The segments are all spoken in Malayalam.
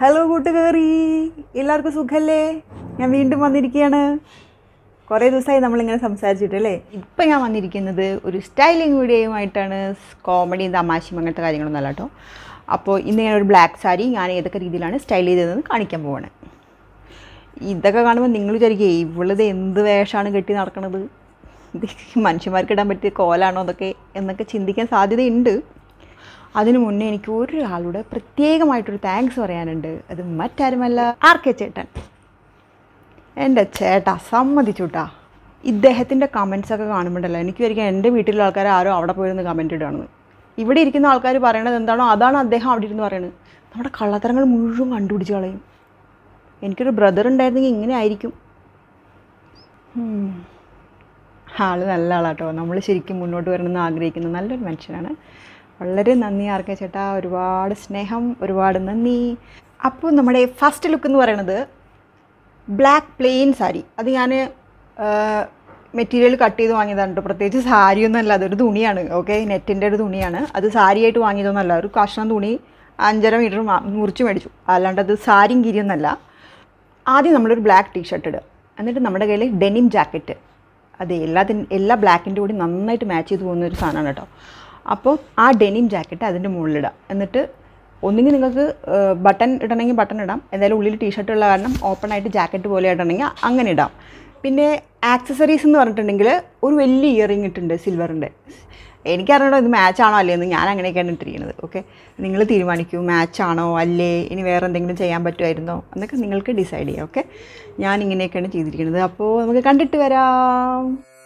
ഹലോ കൂട്ടുകാരി എല്ലാവർക്കും സുഖല്ലേ ഞാൻ വീണ്ടും വന്നിരിക്കുകയാണ് കുറേ ദിവസമായി നമ്മളിങ്ങനെ സംസാരിച്ചിട്ടല്ലേ ഇപ്പം ഞാൻ വന്നിരിക്കുന്നത് ഒരു സ്റ്റൈലിംഗ് വീഡിയോയുമായിട്ടാണ് കോമഡിയും തമാശയും അങ്ങനത്തെ കാര്യങ്ങളൊന്നും അല്ല കേട്ടോ അപ്പോൾ ഇന്ന് ഞാൻ ഒരു ബ്ലാക്ക് സാരി ഞാൻ ഏതൊക്കെ രീതിയിലാണ് സ്റ്റൈൽ ചെയ്തതെന്ന് കാണിക്കാൻ പോവാണ് ഇതൊക്കെ കാണുമ്പോൾ നിങ്ങൾ വിചാരിക്കുക ഇവളിത് എന്ത് വേഷമാണ് കെട്ടി നടക്കണത് ഇത് മനുഷ്യന്മാർക്ക് ഇടാൻ പറ്റിയ കോലാണോ അതൊക്കെ എന്നൊക്കെ ചിന്തിക്കാൻ സാധ്യതയുണ്ട് അതിനു മുന്നേ എനിക്ക് ഒരാളുടെ പ്രത്യേകമായിട്ടൊരു താങ്ക്സ് പറയാനുണ്ട് അത് മറ്റാരുമല്ല ആർ കെ ചേട്ടൻ എൻ്റെ ചേട്ടാ സമ്മതിച്ചുട്ടാ ഇദ്ദേഹത്തിൻ്റെ കമൻസൊക്കെ കാണുമ്പോഴല്ലോ എനിക്ക് വിചാരിക്കാം എൻ്റെ വീട്ടിലുള്ള ആൾക്കാർ ആരോ അവിടെ പോയിരുന്ന് കമൻറ്റ് ഇടുകയാണെന്ന് ഇവിടെ ഇരിക്കുന്ന ആൾക്കാർ പറയണത് എന്താണോ അതാണ് അദ്ദേഹം അവിടെ ഇരുന്ന് പറയുന്നത് നമ്മുടെ കള്ളത്തരങ്ങൾ മുഴുവൻ കണ്ടുപിടിച്ച് കളയും എനിക്കൊരു ബ്രദർ ഉണ്ടായിരുന്നെങ്കിൽ ഇങ്ങനെ ആയിരിക്കും ഉം. ആള് നല്ല ആളാട്ടോ നമ്മൾ ശരിക്കും മുന്നോട്ട് വരണമെന്ന് ആഗ്രഹിക്കുന്ന നല്ലൊരു മനുഷ്യനാണ് വളരെ നന്ദി ആർക്കെ ചേട്ടാ ഒരുപാട് സ്നേഹം ഒരുപാട് നന്ദി അപ്പോൾ നമ്മുടെ ഫസ്റ്റ് ലുക്ക് എന്ന് പറയുന്നത് ബ്ലാക്ക് പ്ലെയിൻ സാരി അത് ഞാൻ മെറ്റീരിയൽ കട്ട് ചെയ്ത് വാങ്ങിയതാണ് കേട്ടോ പ്രത്യേകിച്ച് സാരിയൊന്നുമല്ല അതൊരു തുണിയാണ് ഓക്കെ നെറ്റിൻ്റെ ഒരു തുണിയാണ് അത് സാരിയായിട്ട് വാങ്ങിയതൊന്നുമല്ല ഒരു കഷ്ണം തുണി അഞ്ചര മീറ്റർ മുറിച്ച് മേടിച്ചു അല്ലാണ്ട് അത് സാരിയും കിരിയൊന്നല്ല ആദ്യം നമ്മളൊരു ബ്ലാക്ക് ടീഷർട്ട് ഇടുക എന്നിട്ട് നമ്മുടെ കയ്യിൽ ഡെനിം ജാക്കറ്റ് അതെ എല്ലാത്തിനും എല്ലാ ബ്ലാക്കിൻ്റെ കൂടി നന്നായിട്ട് മാച്ച് ചെയ്ത് പോകുന്ന ഒരു സാധനമാണ് കേട്ടോ അപ്പോൾ ആ ഡെനിം ജാക്കറ്റ് അതിൻ്റെ മുകളിലിടാം എന്നിട്ട് ഒന്നുകിൽ നിങ്ങൾക്ക് ബട്ടൺ ഇടണമെങ്കിൽ ബട്ടൺ ഇടാം എന്തായാലും ഉള്ളിൽ ടീഷർട്ട് ഉള്ള കാരണം ഓപ്പൺ ആയിട്ട് ജാക്കറ്റ് പോലെ ഇടണമെങ്കിൽ അങ്ങനെ ഇടാം പിന്നെ ആക്സസറീസ് എന്ന് പറഞ്ഞിട്ടുണ്ടെങ്കിൽ ഒരു വലിയ ഇയറിംഗ് ഇട്ടുണ്ട് സിൽവറിൻ്റെ എനിക്കറിയണോ ഇത് മാച്ചാണോ അല്ലേ എന്ന് ഞാൻ അങ്ങനെയൊക്കെയാണ് ഇട്ടിരിക്കുന്നത് ഓക്കെ നിങ്ങൾ തീരുമാനിക്കൂ മാച്ചാണോ അല്ലേ ഇനി വേറെ എന്തെങ്കിലും ചെയ്യാൻ പറ്റുമായിരുന്നോ എന്നൊക്കെ നിങ്ങൾക്ക് ഡിസൈഡ് ചെയ്യാം ഓക്കെ ഞാൻ ഇങ്ങനെയൊക്കെയാണ് ചെയ്തിരിക്കുന്നത് അപ്പോൾ നമുക്ക് കണ്ടിട്ട് വരാം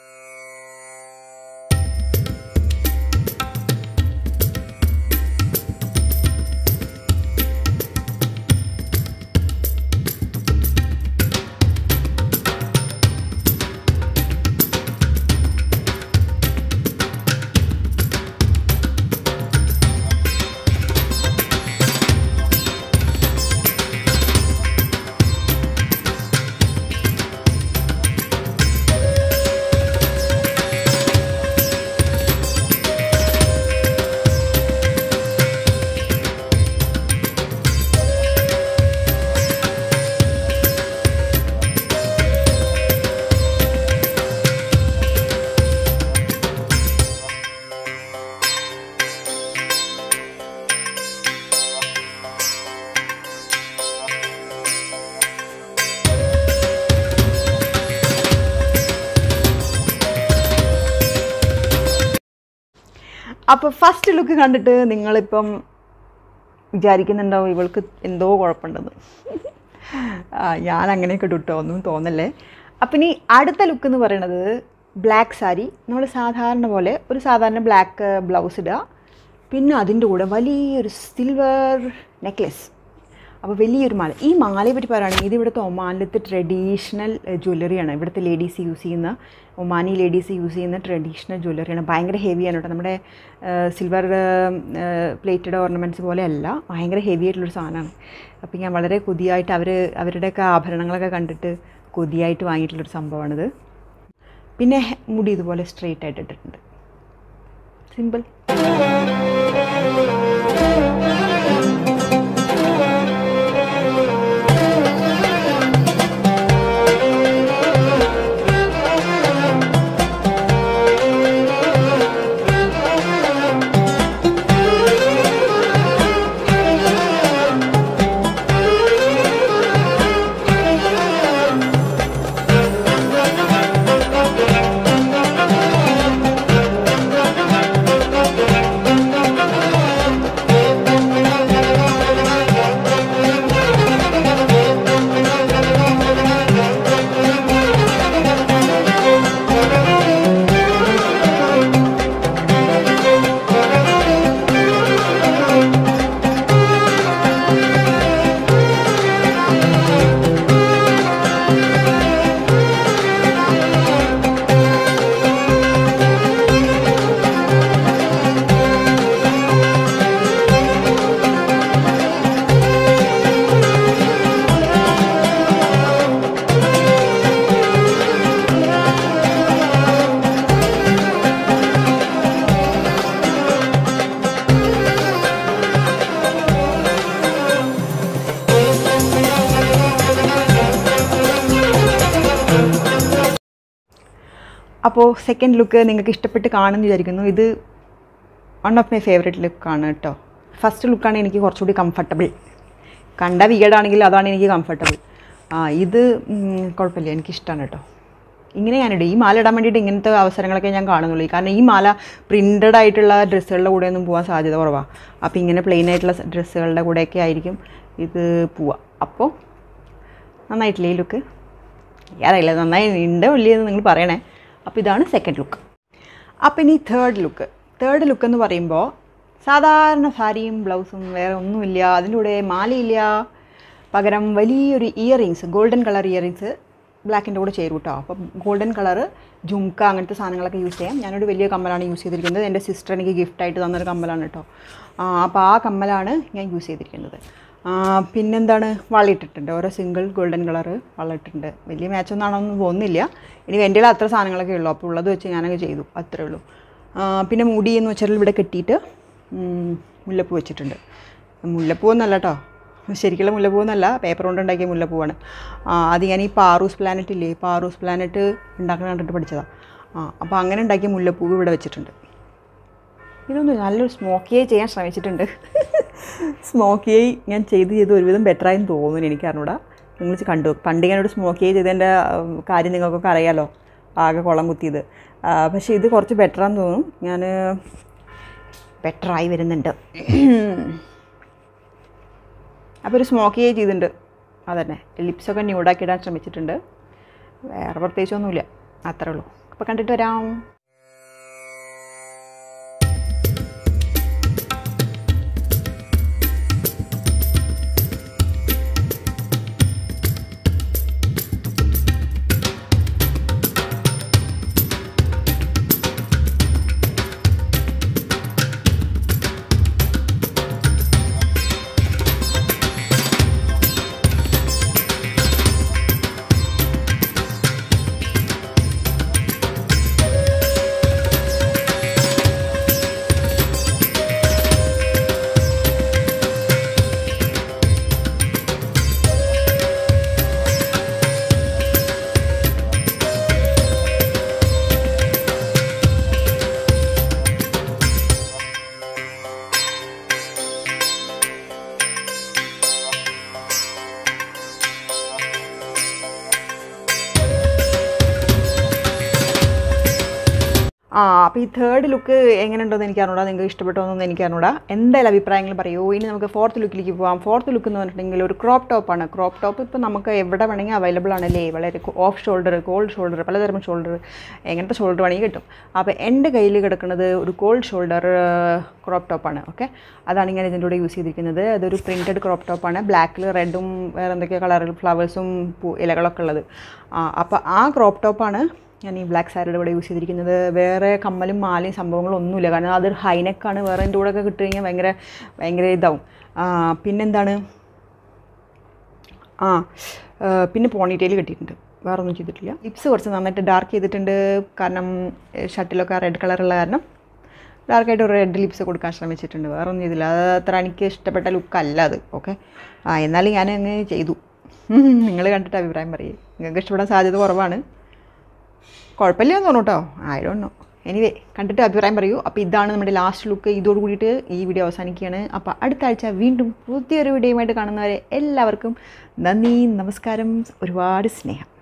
അപ്പോൾ ഫസ്റ്റ് ലുക്ക് കണ്ടിട്ട് നിങ്ങളിപ്പം വിചാരിക്കുന്നുണ്ടാവും ഇവൾക്ക് എന്തോ കുഴപ്പമുണ്ടെന്ന് ആ, ഞാൻ അങ്ങനെയൊക്കെ ഇട്ടു കേട്ടോ ഒന്നും തോന്നല്ലേ അപ്പം ഇനി അടുത്ത ലുക്ക് എന്ന് പറയുന്നത് ബ്ലാക്ക് സാരി നമ്മൾ സാധാരണ പോലെ ഒരു സാധാരണ ബ്ലാക്ക് ബ്ലൗസ് ഇടുക പിന്നെ അതിൻ്റെ കൂടെ വലിയൊരു സിൽവർ നെക്ലെസ് അപ്പോൾ വലിയൊരു മാല ഈ മാലയെ പറ്റി പറയുകയാണെങ്കിൽ ഇത് ഇവിടുത്തെ ഒമാനിലത്തെ ട്രഡീഷണൽ ജ്വല്ലറിയാണ് ഇവിടുത്തെ ലേഡീസ് യൂസ് ചെയ്യുന്ന ഒമാനി ലേഡീസ് യൂസ് ചെയ്യുന്ന ട്രഡീഷണൽ ജ്വല്ലറിയാണ് ഭയങ്കര ഹെവിയാണ് കേട്ടോ നമ്മുടെ സിൽവർ പ്ലേറ്റഡ് ഓർണമെൻറ്റ്സ് പോലെയല്ല ഭയങ്കര ഹെവി ആയിട്ടുള്ളൊരു സാധനമാണ് അപ്പോൾ ഞാൻ വളരെ കൊതിയായിട്ട് അവർ അവരുടെയൊക്കെ ആഭരണങ്ങളൊക്കെ കണ്ടിട്ട് കൊതിയായിട്ട് വാങ്ങിയിട്ടുള്ളൊരു സംഭവമാണിത് പിന്നെ മുടി ഇതുപോലെ സ്ട്രെയിറ്റ് ആയിട്ട് ഇട്ടിട്ടുണ്ട് സിമ്പിൾ അപ്പോൾ സെക്കൻഡ് ലുക്ക് നിങ്ങൾക്ക് ഇഷ്ടപ്പെട്ട് കാണുമെന്ന് വിചാരിക്കുന്നു ഇത് വൺ ഓഫ് മൈ ഫേവറേറ്റ് ലുക്കാണ് കേട്ടോ ഫസ്റ്റ് ലുക്കാണ് എനിക്ക് കുറച്ചുകൂടി കംഫർട്ടബിൾ കണ്ട വിയർഡാണെങ്കിൽ അതാണ് എനിക്ക് കംഫർട്ടബിൾ ആ ഇത് ഉം, കുഴപ്പമില്ല എനിക്കിഷ്ടമാണ് കേട്ടോ ഇങ്ങനെ ഞാനിടും ഈ മാല ഇടാൻ വേണ്ടിയിട്ട് ഇങ്ങനത്തെ അവസരങ്ങളൊക്കെ ഞാൻ കാണുന്നുള്ളൂ കാരണം ഈ മാല പ്രിൻറ്റഡ് ആയിട്ടുള്ള ഡ്രസ്സുകളുടെ കൂടെയൊന്നും പോകാൻ സാധ്യത കുറവാണ് അപ്പോൾ ഇങ്ങനെ പ്ലെയിൻ ആയിട്ടുള്ള ഡ്രസ്സുകളുടെ കൂടെയൊക്കെ ആയിരിക്കും ഇത് പോവുക അപ്പോൾ നന്നായിട്ടില്ലേ ഈ ലുക്ക് അറിയില്ല നന്നായി ഉണ്ടോ ഇല്ലയെന്ന് നിങ്ങൾ പറയണേ അപ്പോൾ ഇതാണ് സെക്കൻഡ് ലുക്ക് അപ്പം ഇനി തേർഡ് ലുക്ക് തേർഡ് ലുക്ക് എന്ന് പറയുമ്പോൾ സാധാരണ സാരിയും ബ്ലൗസും വേറെ ഒന്നുമില്ല അതിൻ്റെ കൂടെ മാലയില്ല പകരം വലിയൊരു ഇയറിങ്സ് ഗോൾഡൻ കളർ ഇയറിങ്സ് ബ്ലാക്കിൻ്റെ കൂടെ ചേരും കേട്ടോ അപ്പം ഗോൾഡൻ കളറ് ജുംക്ക അങ്ങനത്തെ സാധനങ്ങളൊക്കെ യൂസ് ചെയ്യാം ഞാനൊരു വലിയ കമ്മലാണ് യൂസ് ചെയ്തിരിക്കുന്നത് എൻ്റെ സിസ്റ്റർ എനിക്ക് ഗിഫ്റ്റായിട്ട് തന്നൊരു കമ്മലാണ് കേട്ടോ അപ്പോൾ ആ കമ്മലാണ് ഞാൻ യൂസ് ചെയ്തിരിക്കുന്നത് ആ, പിന്നെന്താണ് വളയിട്ടിട്ടുണ്ട് ഓരോ സിംഗിൾ ഗോൾഡൻ കളറ് വളയിട്ടിട്ടുണ്ട് വലിയ മാച്ചൊന്നാണെന്ന് തോന്നുന്നില്ല ഇനി എൻ്റെ കയ്യിൽ അത്ര സാധനങ്ങളൊക്കെ ഉള്ളൂ അപ്പോൾ ഉള്ളത് വെച്ച് ഞാനങ്ങ് ചെയ്തു അത്രേ ഉള്ളൂ ആ, പിന്നെ മുടി എന്ന് വെച്ചാൽ ഇവിടെ കെട്ടിയിട്ട് ഉം, മുല്ലപ്പൂ വെച്ചിട്ടുണ്ട് മുല്ലപ്പൂ ഒന്നല്ല കേട്ടോ ശരിക്കുള്ള മുല്ലപ്പൂ എന്നല്ല പേപ്പർ കൊണ്ട് ഉണ്ടാക്കിയ മുല്ലപ്പൂവാണ് ആ, അത് ഞാൻ ഈ പാറൂസ് പ്ലാനറ്റ് ഇല്ലേ പാറൂസ് പ്ലാനറ്റ് ഉണ്ടാക്കാൻ കണ്ടിട്ട് പഠിച്ചതാണ് ആ അപ്പോൾ അങ്ങനെ ഉണ്ടാക്കിയ മുല്ലപ്പൂ ഇവിടെ വെച്ചിട്ടുണ്ട് ഇതൊന്നും നല്ലൊരു സ്മോക്കിയായി ചെയ്യാൻ ശ്രമിച്ചിട്ടുണ്ട് സ്മോക്കിയായി ഞാൻ ചെയ്ത് ചെയ്ത് ഒരുവിധം ബെറ്ററായെന്ന് തോന്നുന്നു എനിക്ക് അറിഞ്ഞൂടാ നിങ്ങൾ കണ്ടു പണ്ട് ഞാനൊരു സ്മോക്കിയായി ചെയ്തതിൻ്റെ ഉം, കാര്യം നിങ്ങൾക്കൊക്കെ അറിയാലോ ആകെ കുളം കുത്തിയത് ആ, പക്ഷേ ഇത് കുറച്ച് ബെറ്ററാന്ന് തോന്നും ഞാൻ ബെറ്ററായി വരുന്നുണ്ട് അപ്പോൾ ഒരു സ്മോക്കിയായി ചെയ്തിട്ടുണ്ട് അതന്നെ ലിപ്സൊക്കെ ന്യൂഡാക്കി ഇടാൻ ശ്രമിച്ചിട്ടുണ്ട് വേറെ പ്രത്യേകിച്ചൊന്നുമില്ല അത്രേ ഉള്ളൂ അപ്പോൾ കണ്ടിട്ട് വരാം ആ അപ്പോൾ ഈ തേർഡ് ലുക്ക് എങ്ങനെയുണ്ടെന്ന് എനിക്ക് അറിഞ്ഞൂടാ നിങ്ങൾക്ക് ഇഷ്ടപ്പെട്ടോന്നൊന്നും എനിക്ക് അറിഞ്ഞൂടാ എന്തായാലും അഭിപ്രായങ്ങൾ പറയൂ ഇനി നമുക്ക് ഫോർത്ത് ലുക്കിലേക്ക് പോകാം ഫോർത്ത് ലുക്ക് എന്ന് പറഞ്ഞിട്ടുണ്ടെങ്കിൽ ഒരു ക്രോപ്പ് ടോപ്പാണ് ക്രോപ്പ് ടോപ്പ് ഇപ്പോൾ നമുക്ക് എവിടെ വേണമെങ്കിൽ അവൈലബിൾ ആണല്ലേ വളരെ ഓഫ് ഷോൾഡർ കോൾഡ് ഷോൾഡർ പലതരം ഷോൾഡർ എങ്ങനത്തെ ഷോൾഡർ വേണമെങ്കിൽ കിട്ടും അപ്പോൾ എൻ്റെ കയ്യിൽ കിടക്കുന്നത് ഒരു കോൾഡ് ഷോൾഡർ ക്രോപ്പ് ടോപ്പാണ് ഓക്കെ അതാണ് ഞാൻ ഇതിൻ്റെ കൂടെ യൂസ് ചെയ്തിരിക്കുന്നത് അതൊരു പ്രിൻറ്റഡ് ക്രോപ്പ് ടോപ്പാണ് ബ്ലാക്കിൽ റെഡും വേറെ എന്തൊക്കെയോ കളറിൽ ഫ്ലവേഴ്സും പൂ ഇലകളൊക്കെ ഉള്ളത് ആ അപ്പോൾ ആ ക്രോപ്പ് ടോപ്പാണ് ഞാൻ ഈ ബ്ലാക്ക് സാരിയുടെ കൂടെ യൂസ് ചെയ്തിരിക്കുന്നത് വേറെ കമ്മലും മാലയും സംഭവങ്ങളും ഒന്നുമില്ല കാരണം അതൊരു ഹൈനെക്കാണ് വേറെ എൻ്റെ കൂടെ ഒക്കെ കിട്ടി കഴിഞ്ഞാൽ ഭയങ്കര ഭയങ്കര ഇതാവും ആ, പിന്നെന്താണ് ആ ആ, പിന്നെ പോണിറ്റെയിൽ കിട്ടിയിട്ടുണ്ട് വേറെ ഒന്നും ചെയ്തിട്ടില്ല ലിപ്സ് കുറച്ച് നന്നായിട്ട് ഡാർക്ക് ചെയ്തിട്ടുണ്ട് കാരണം ഷർട്ടിലൊക്കെ റെഡ് കളറുള്ള കാരണം ഡാർക്കായിട്ട് ഒരു റെഡ് ലിപ്സ് കൊടുക്കാൻ ശ്രമിച്ചിട്ടുണ്ട് വേറെ ഒന്നും ചെയ്തില്ല അത് അത്ര എനിക്ക് ഇഷ്ടപ്പെട്ട ലുക്കല്ല അത് ഓക്കെ ആ എന്നാലും ഞാൻ അങ്ങ് ചെയ്തു നിങ്ങൾ കണ്ടിട്ട് അഭിപ്രായം പറയേ നിങ്ങൾക്ക് ഇഷ്ടപ്പെടാൻ സാധ്യത കുറവാണ് കുഴപ്പമില്ലെന്ന് തോന്നുന്നു കേട്ടോ ഐ ഡോണ്ട് നോ എനിവേ കണ്ടിട്ട് അഭിപ്രായം പറയൂ അപ്പോൾ ഇതാണ് നമ്മുടെ ലാസ്റ്റ് ലുക്ക് ഇതോട് കൂടിയിട്ട് ഈ വീഡിയോ അവസാനിക്കുകയാണ് അപ്പോൾ അടുത്ത ആഴ്ച വീണ്ടും പുതിയൊരു വീഡിയോയുമായിട്ട് കാണുന്നവരെ എല്ലാവർക്കും നന്ദി നമസ്കാരം ഒരുപാട് സ്നേഹം